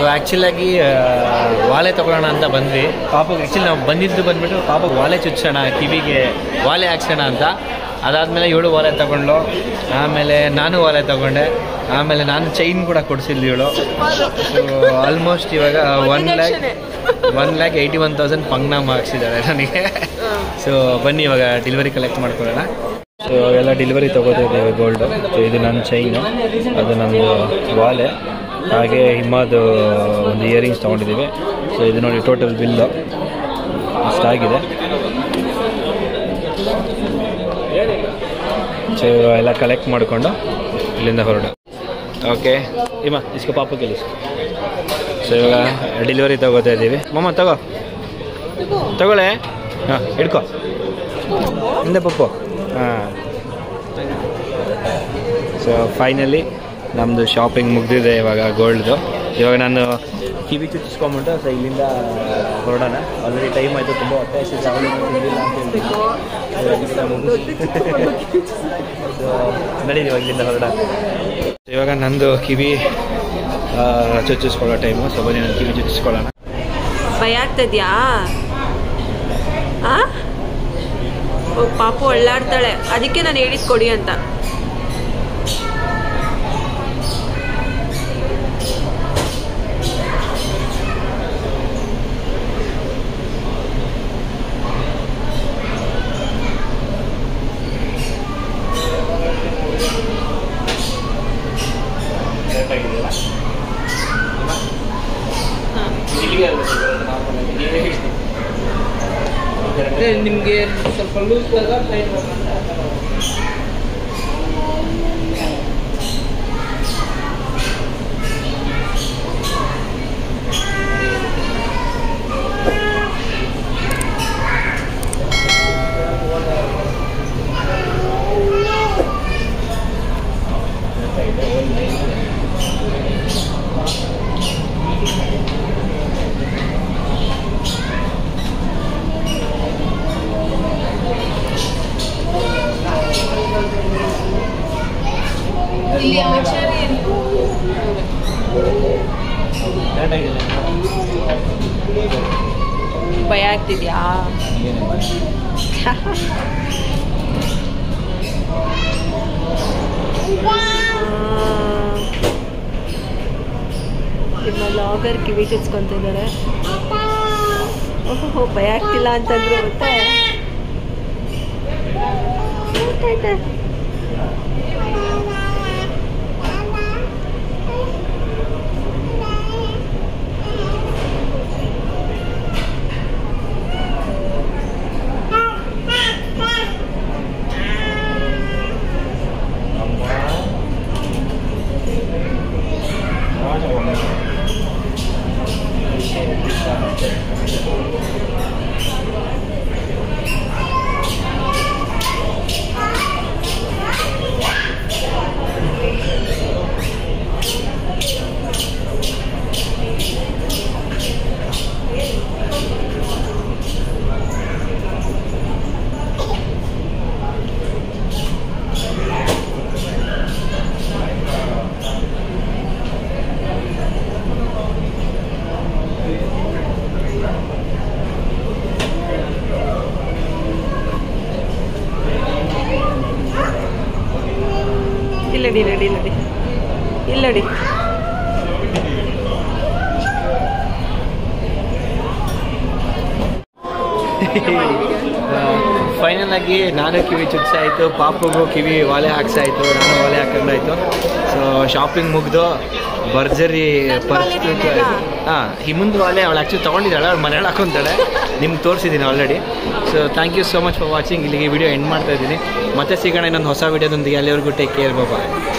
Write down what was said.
So ಆ್ಯಕ್ಚುಲಾಗಿ ವಾಲೆ ತೊಗೊಳ್ಳೋಣ ಅಂತ ಬಂದ್ವಿ ಪಾಪಗೆ ಆ್ಯಕ್ಚುಲಿ ನಾವು ಬಂದಿದ್ದು ಬಂದ್ಬಿಟ್ಟು ಪಾಪಗೆ ವಾಲೆ ಚುಚ್ಚೋಣ ಕಿವಿಗೆ ವಾಲೆ ಹಾಕ್ಸೋಣ ಅಂತ ಅದಾದಮೇಲೆ ಇವಳು ವಾಲೆ ತಗೊಂಡ್ಲು ಆಮೇಲೆ ನಾನು ವಾಲೆ ತಗೊಂಡೆ ಆಮೇಲೆ ನಾನು ಚೈನ್ ಕೂಡ ಕೊಡಿಸಿದ್ಲು ಇವಳು ಸೊ ಆಲ್ಮೋಸ್ಟ್ ಇವಾಗ one lakh one lakh eighty one thousand ಪಂಗ್ನಾಮ್ ಹಾಕ್ಸಿದ್ದಾರೆ ನನಗೆ ಸೊ ಬನ್ನಿ ಇವಾಗ ಡೆಲಿವರಿ ಕಲೆಕ್ಟ್ ಮಾಡ್ಕೊಳ್ಳೋಣ ಸೊ ಎಲ್ಲ ಡೆಲಿವರಿ ತೊಗೋತಾ ಇದ್ದೇವೆ ಗೋಲ್ಡು ಸೊ ಇದು ನನ್ನ ಚೈನು ಅದು ನಂದು ವಾಲೆ ಹಾಗೆ ಹಿಮಾದು ಒಂದು ಇಯರಿಂಗ್ಸ್ ತೊಗೊಂಡಿದ್ದೀವಿ ಸೊ ಇದು ನೋಡಿ ಟೋಟಲ್ ಬಿಲ್ಲು ಅಷ್ಟಾಗಿದೆ ಸೊ ಎಲ್ಲ ಕಲೆಕ್ಟ್ ಮಾಡಿಕೊಂಡು ಇಲ್ಲಿಂದ ಹೊರಡು ಓಕೆ ಹಿಮ ಇಸ್ಕೋ ಪಾಪ ಕೆಲಸ ಸೊ ಇವಾಗ ಡೆಲಿವರಿ ತಗೋತಾ ಇದ್ದೀವಿ ಮಮ್ಮ ತಗೋ ತಗೊಳ್ಳೆ ಹಾಂ ಹಿಡ್ಕೊ ಹಿಂದೆ ಪಪ್ಪು ಹಾಂ ಸೊ ಫೈನಲಿ ನಮ್ಮದು ಶಾಪಿಂಗ್ ಮುಗ್ದಿದೆ ಇವಾಗ ಗೋಲ್ಡ್ದು ಇವಾಗ ನಾನು ಕಿವಿ ಚುಚ್ಚಿಸ್ಕೊಂಬಿಟ್ಟು ಸೊ ಇಲ್ಲಿಂದ ಹೊರಡೋಣ ಆಲ್ರೆಡಿ ಟೈಮ್ ಆಯಿತು ತುಂಬ ಹೊಟ್ಟೆ ಹಸಿತು ಅವಳು ತಿಂದಿಲ್ಲ ಅಂತ ಹೇಳ್ಬಿಟ್ಟು ಸೊ ನಡೀರಿ ಇವಾಗ ಇಲ್ಲಿಂದ ಹೊರಡೋಣ ಇವಾಗ ನಂದು ಕಿವಿ ಆ, ಚುಚ್ಚಿಸ್ಕೊಳ್ಳೋ ಟೈಮು ಸೊ ಬನ್ನಿ ನಾನು ಕಿವಿ ಚುಚ್ಚಿಸ್ಕೊಳ್ಳೋಣ ಭಯ ಆಗ್ತದ್ಯಾ ಆ ಓ, ಪಾಪು ಒಳ್ಳಾಡ್ತಾಳೆ ಅದಕ್ಕೆ ನಾನು ಹೇಳಿದ್ ಕೊಡಿ ಅಂತ ನಿಮಗೆ ಸ್ವಲ್ಪ ಲೂಸ್ ಟೈಟ್ ಭಯ ಆಗ್ತಿದ್ಯಾ ನಿಮ್ಮ ಲಾಗರ್ ಕಿವಿ ಚುಚ್ಕೊಂತಿದ್ದಾರೆ ಓಹೋ ಭಯ ಆಗ್ತಿಲ್ಲ ಅಂತಂದ್ರು ಮತ್ತೆ ಆಯ್ತಾಯ್ತಾ. ಇಲ್ಲಡಿ ಇಲ್ಲಡಿ ಇಲ್ಲಡಿ ಇಲ್ಲಡಿ ಫೈನಲ್ ಆಗಿ ನಾನು ಕಿವಿ ಚುಚ್ಚಾಯಿತು ಪಾಪುಗೂ ಕಿವಿ ಒಲೆ ಹಾಕ್ಸಾಯಿತು ನಾನು ಒಲೆ ಹಾಕೊಂಡಾಯ್ತು ಸೊ ಶಾಪಿಂಗ್ ಮುಗ್ದು ಭರ್ಜರಿ ಪರಿಸ್ಥಿತಿ ಹಾಂ ಹಿಮಂದ್ ವಾಲೆ ಅವಳು ಆ್ಯಕ್ಚುಲಿ ತೊಗೊಂಡಿದ್ದಾಳೆ ಅವಳು ಮನೇಲಿ ಹಾಕೊಂತಾಳೆ ನಿಮ್ಗೆ ತೋರಿಸಿದ್ದೀನಿ already so thank you so much for watching ಇಲ್ಲಿಗೆ ವಿಡಿಯೋ ಎಂಡ್ ಮಾಡ್ತಾ ಇದ್ದೀನಿ ಮತ್ತೆ ಸಿಗೋಣ ಇನ್ನೊಂದು ಹೊಸ ವಿಡಿಯೋದೊಂದಿಗೆ ಅಲ್ಲಿವರೆಗೂ ಟೇಕ್ ಕೇರ್ ಬಾಬಾ